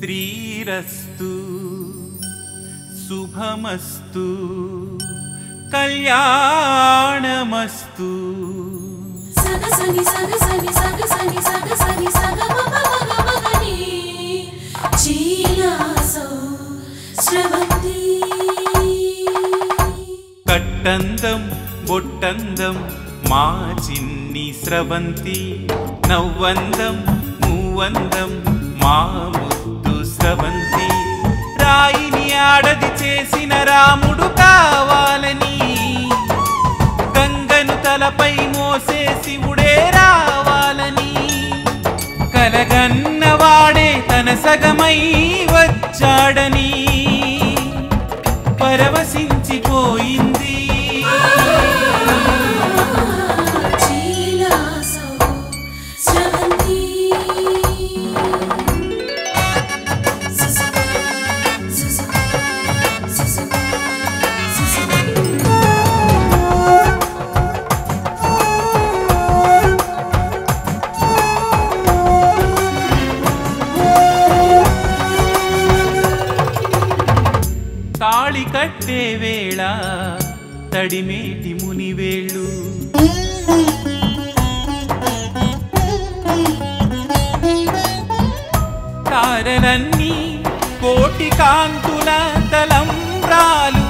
శ్రీరస్తు శుభమస్తు కళ్యాణమస్తు సగసని సగసని సగసని సగసని సగమపమగమగని చీలాసో స్రవంతి కట్టందం బొట్టందం మా చిన్ని స్రవంతి నవ్వందం మూవందం మా ముద్దు స్రవంతి రాయిని ఆడది చేసిన రాముడు కావాలని గంగను తలపై మోసే శివుడే రావాలని కలగన్నవాడే తన సగమై వచ్చాడని పరవశించిపోయింది చీలాసో స్రవంతి సుసు సుసు సుసు సుసు తాళి కట్టే వేళ తడిమేటి మునివేళ్ళు తారలన్నీ కోటి కాంతుల తలంబ్రాలు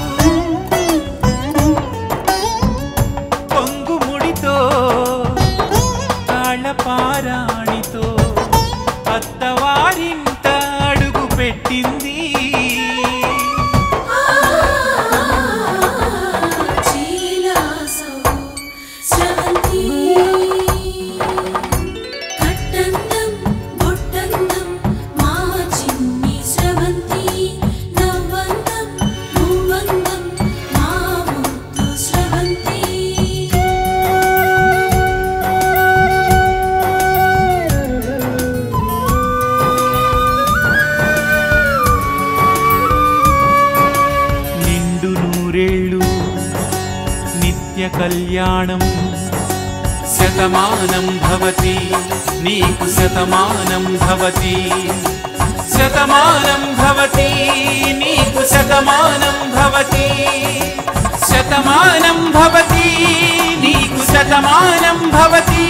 పొంగుముడితో తాళపారాణితో అత్తవారింట అడుగు పెట్టింది చీలాసో స్రవంతి కట్టందం బొట్టందం మా చిన్ని స్రవంతి నవ్వందం మూవందం మా ముద్దు స్రవంతి నిండు నూరేళ్ళు నిత్య కళ్యాణం శతమానం భవతి నీకు శతమానం భవతి శతమానం భవతి నీకు శతమానం భవతి శతమానం భవతి నీకు శతమానం భవతి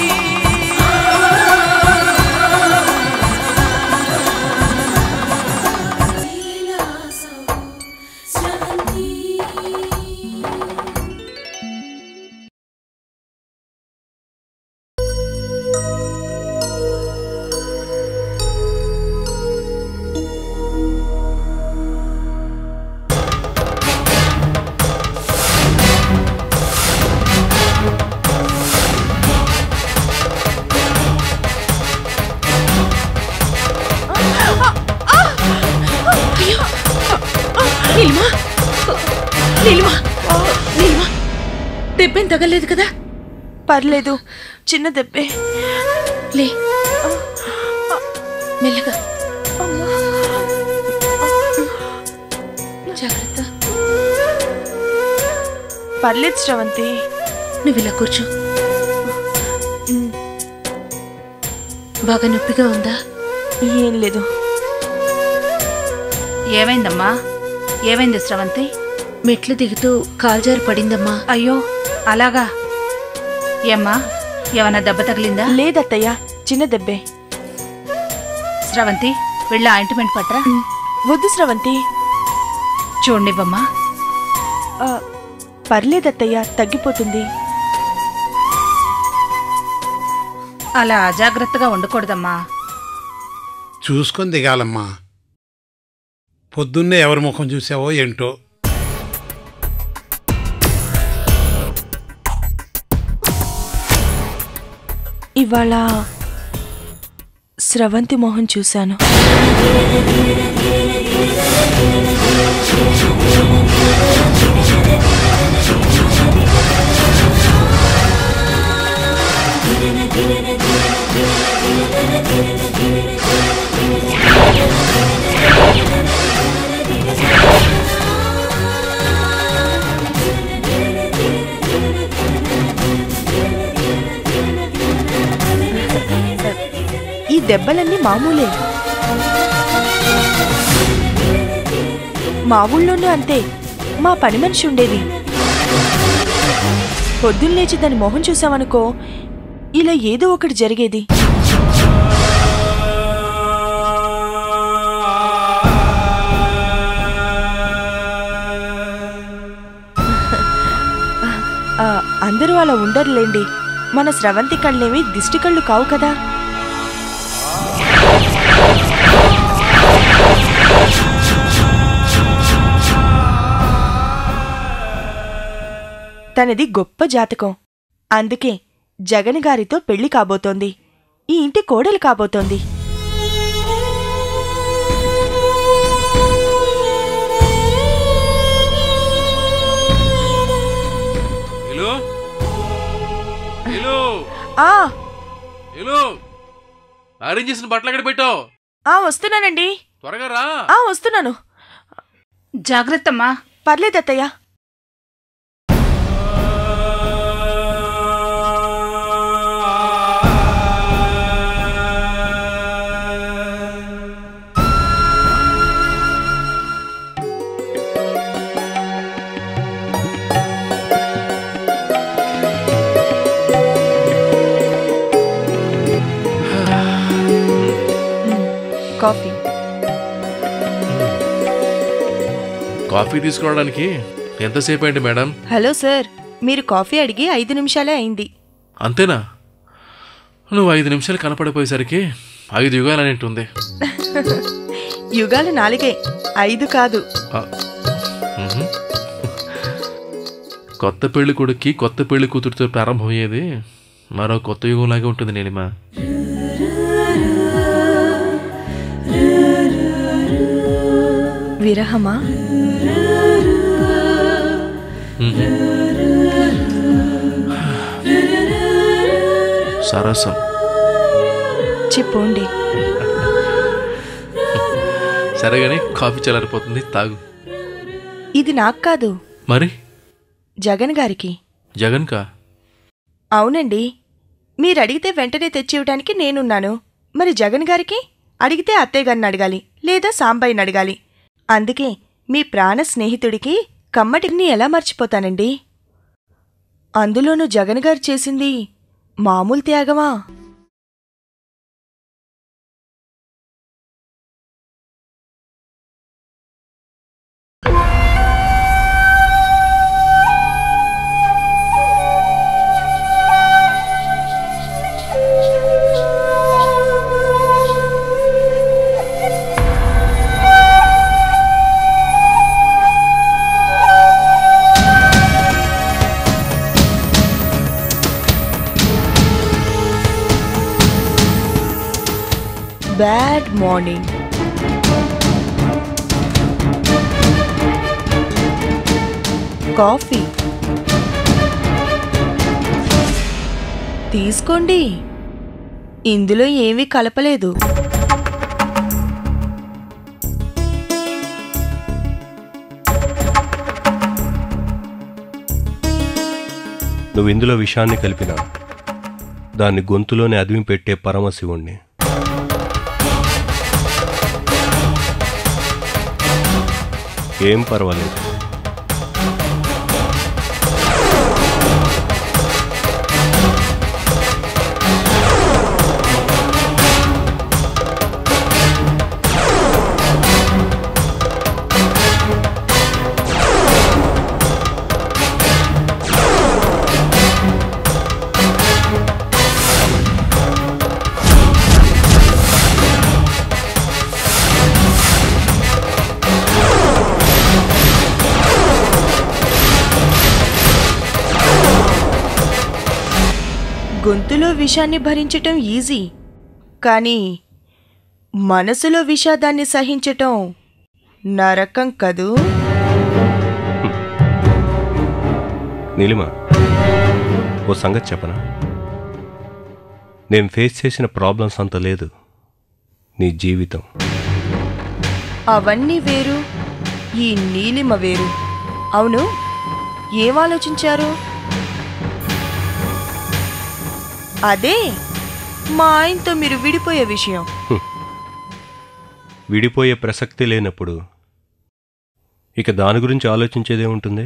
చీలాసో స్రవంతి నీలిమా నీలిమా నీలిమా దెబ్బేం తగలేదు కదా పర్లేదు చిన్న దెబ్బే లే మెల్లగా జాగ్రత్త పర్లేదు శ్రవంతి నువ్వు ఇలా కూర్చో బాగా నొప్పిగా ఉందా ఏం లేదు ఏమైందమ్మా ఏమైంది స్రవంతి మెట్లు దిగుతూ కాల్జారు పడిందమ్మా అయ్యో అలాగా ఏమ్మా ఏమన్నా దెబ్బ తగిలిందా లేదత్తయ్య చిన్న దెబ్బే స్రవంతి వెళ్ళి ఆయింట్మెంట్ పట్రా వద్దు శ్రవంతి చూడండివ్వమ్మా ఆ, పర్లేదత్తయ్య తగ్గిపోతుంది అలా అజాగ్రత్తగా ఉండకూడదమ్మా చూసుకొని దిగాలమ్మా పొద్దున్నే ఎవరి ముఖం చూసావో ఏంటో ఇవాళ స్రవంతి మోహన్ చూశాను ఈ దెబ్బలన్నీ మామూలే మా ఊళ్ళోనూ అంతే మా పని మనిషి ఉండేది పొద్దున్న లేచి దాని మొహం చూసామనుకో ఇలా ఏదో ఒకటి జరిగేది ఆ, అందరూ అలా ఉండరులేండి మన స్రవంతి కళ్ళేమి దిష్టి కళ్ళు కావు కదా తనది గొప్ప జాతకం అందుకే జగన్ గారితో పెళ్లి కాబోతోంది ఈ ఇంటి కోడలు కాబోతోంది ఇలు ఇలు ఆ ఇలు అరేంజ్ చేసిన బట్టలు ఎక్కడ పెట్టావు ఆ వస్తున్నానండి త్వరగా రా ఆ వస్తున్నాను జాగ్రత్తమ్మా పర్లేదత్తయ్య కాఫీ కాఫీ తీసుకురావడానికి ఎంతసేపు అయింది మేడం హలో సార్ మీరు కాఫీ అడిగి ఐదు నిమిషాలే అయింది అంతేనా నువ్వు ఐదు నిమిషాలు కనపడిపోయేసరికి ఐదు యుగాలు ఉంది యుగాలు నాలుగే ఐదు కాదు కొత్త పెళ్లి కొడుక్కి కొత్త పెళ్లి కూతురుతో ప్రారంభమయ్యేది మరో కొత్త యుగంలాగే ఉంటుంది నీలిమా విరహమా సరసం చెప్పండి సరే కానీ కాఫీ చల్లారిపోతుంది తాగు ఇది నాకు కాదు మరి జగన్ గారికి జగన్ కా అవునండి మీరు అడిగితే వెంటనే తెచ్చివ్వడానికి నేనున్నాను మరి జగన్ గారికి అడిగితే అత్తయ్య గారిని అడగాలి లేదా సాంబాయిని అడగాలి అందుకే మీ ప్రాణ స్నేహితుడికి కమ్మటిని ఎలా మర్చిపోతానండి అందులోనూ జగన్ గారు చేసింది మామూలు త్యాగమా బ్యాడ్ మార్నింగ్ కాఫీ తీసుకోండి ఇందులో ఏమీ కలపలేదు నువ్వు ఇందులో విషాన్ని కలిపినా దాన్ని గొంతులోనే అదిమి పెట్టే పరమశివుణ్ణి ఏం పర్వాలేదు గొంతులో విషాన్ని భరించటం ఈజీ కానీ మనసులో విషాదాన్ని సహించటం నరకం కదూ నీలిమ ఓ సంగతి చెప్పనా నేను ఫేస్ చేసిన ప్రాబ్లమ్స్ అంత లేదు నీ జీవితం అవన్నీ వేరు ఈ నీలిమ వేరు అవును ఏం ఆలోచించారు అదే మా ఆయనతో మీరు విడిపోయే విషయం విడిపోయే ప్రసక్తి లేనప్పుడు ఇక దాని గురించి ఆలోచించేదే ఉంటుంది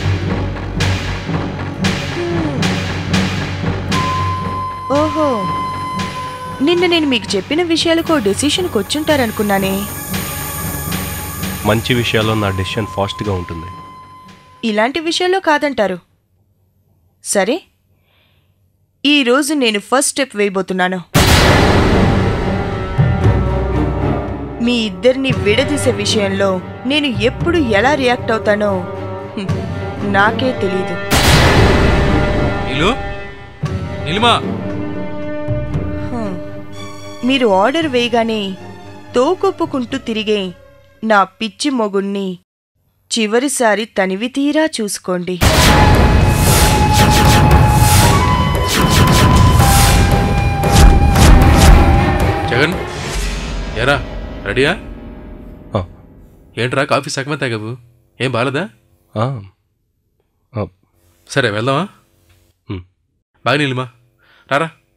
ఓహో నిన్న నేను మీకు చెప్పిన విషయాలకు ఓ డెసిషన్కి వచ్చుంటారనుకున్నానే మంచి విషయాల్లో నా డెసిషన్ ఫాస్ట్గా ఉంటుంది ఇలాంటి విషయాల్లో కాదంటారు సరే ఈరోజు నేను ఫస్ట్ స్టెప్ వేయబోతున్నాను మీ ఇద్దరిని విడదీసే విషయంలో నేను ఎప్పుడు ఎలా రియాక్ట్ అవుతానో హ్మ్, నాకే తెలీదు నీలు నీలిమా హ్మ్. మీరు ఆర్డర్ వేయగానే తోకొప్పుకుంటూ తిరిగే నా పిచ్చి మొగుణ్ణి చివరిసారి తనివి తీరా చూసుకోండి జగన్ ఎరా రెడీయా ఆ, ఏంట్రా కాఫీ సగమే తాగావు ఏం బాలేదా ఆ, ఆ, సరే వెళ్దామా ఉమ్. బాగా నీలిమా రారా